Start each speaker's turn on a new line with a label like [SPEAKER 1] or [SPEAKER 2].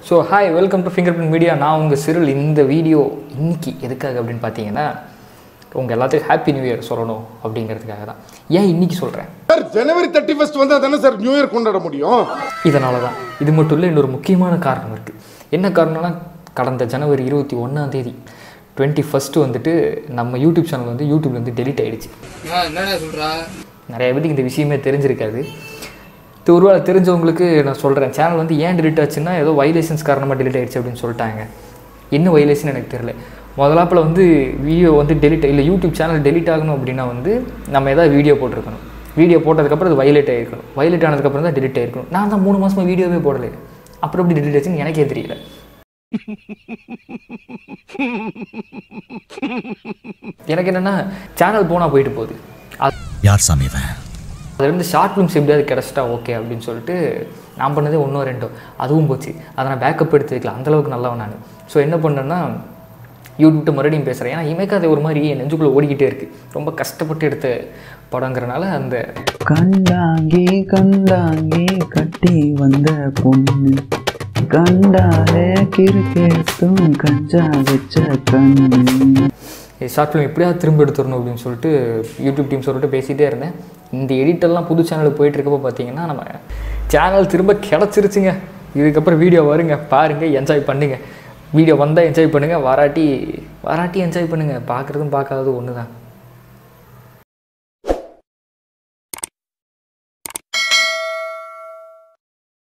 [SPEAKER 1] so hi welcome to finger print media நான் உங்கள் Cyril இந்த வீடியோ இன்னைக்கு எதுக்காக அப்படின்னு பார்த்தீங்கன்னா உங்கள் எல்லாத்துக்கும் ஹாப்பி நியூ இயர் சொல்லணும் அப்படிங்கிறதுக்காக தான் ஏன் இன்னைக்கு சொல்கிறேன்
[SPEAKER 2] சார் ஜனவரி தேர்ட்டி ஃபர்ஸ்ட் வந்தா தானே சார் நியூ இயர் கொண்டாட முடியும்
[SPEAKER 1] இதனால தான் இது மட்டும் இல்லை இன்னொரு முக்கியமான காரணம் இருக்குது என்ன காரணம்னா கடந்த ஜனவரி இருபத்தி ஒன்றாம் தேதி டுவெண்ட்டி ஃபஸ்ட்டு வந்துட்டு நம்ம யூடியூப் சேனல் வந்து யூடியூப்லேருந்து டெலிட் ஆயிடுச்சு
[SPEAKER 3] ஆ, என்னடா சொல்றா
[SPEAKER 1] நிறைய பேருக்கு இந்த விஷயமே தெரிஞ்சிருக்காது இது ஒருவேளை தெரிஞ்சவங்களுக்கு நான் சொல்கிறேன் சேனல் வந்து ஏன் delete ஆச்சுன்னா ஏதோ வைலேஷன்ஸ் காரணமாக delete ஆயிடுச்சு அப்படின்னு சொல்லிட்டாங்க என்ன வைலேஷன் எனக்கு தெரியல முதலாப்பில் வந்து வீடியோ வந்து டெலிட் இல்லை யூடியூப் சேனல் delete ஆகணும் அப்படின்னா வந்து நம்ம ஏதாவது வீடியோ போட்டிருக்கணும் வீடியோ போட்டதுக்கப்புறம் அது வைலேட் ஆகிருக்கணும் வைலேட் ஆனதுக்கப்புறம் தான் delete ஆகிருக்கணும் நான் தான் மூணு மாதமாக வீடியோவே போடலை அப்புறம் எப்படி delete ஆச்சுன்னு எனக்கே தெரியல எனக்கு என்னென்னா சேனல் போனால் போயிட்டு போகுது அது
[SPEAKER 4] யார் சாமி இவன்
[SPEAKER 1] அதுலேருந்து ஷார்ட் ஃபிலிம்ஸ் எப்படியாவது கிடச்சிட்டா ஓகே அப்படின்னு சொல்லிட்டு நான் பண்ணதே ஒன்றோ ரெண்டோ அதுவும் போச்சு அதை நான் பேக்கப் எடுத்து வைக்கலாம் அந்தளவுக்கு நல்லவன் நான் ஸோ என்ன பண்ணேன்னா யூடியூப்ட்டு மறுபடியும் பேசுகிறேன் ஏன்னா இமைக்காத ஒரு மாதிரி என் நெஞ்சுக்குள்ளே ஓடிக்கிட்டே இருக்குது ரொம்ப கஷ்டப்பட்டு எடுத்த படங்கிறனால அந்த
[SPEAKER 5] கண்டாங்கி கண்டாங்கி கட்டி வந்த பொண்ணு கண்டாலே கிறுக்கேத்தும் கஞ்சா வச்ச கண்ணு
[SPEAKER 1] ஷார்ட் ஃபிலிம் எப்படியாவது திரும்ப எடுத்துடணும் அப்படின்னு சொல்லிட்டு யூடியூப் டீம் சொல்லிட்டு பேசிகிட்டே இருந்தேன் இந்த எடிட்டெல்லாம் புது சேனலுக்கு போயிட்டு இருக்கப்போ பார்த்தீங்கன்னா நம்ம சேனல் திரும்ப கிடச்சிருச்சுங்க இதுக்கப்புறம் வீடியோ வருங்க பாருங்கள் என்ஜாய் பண்ணுங்க வீடியோ வந்தால் என்ஜாய் பண்ணுங்கள் வராட்டி வராட்டி என்ஜாய் பண்ணுங்கள் பார்க்குறதும் பார்க்காததும் ஒன்று தான்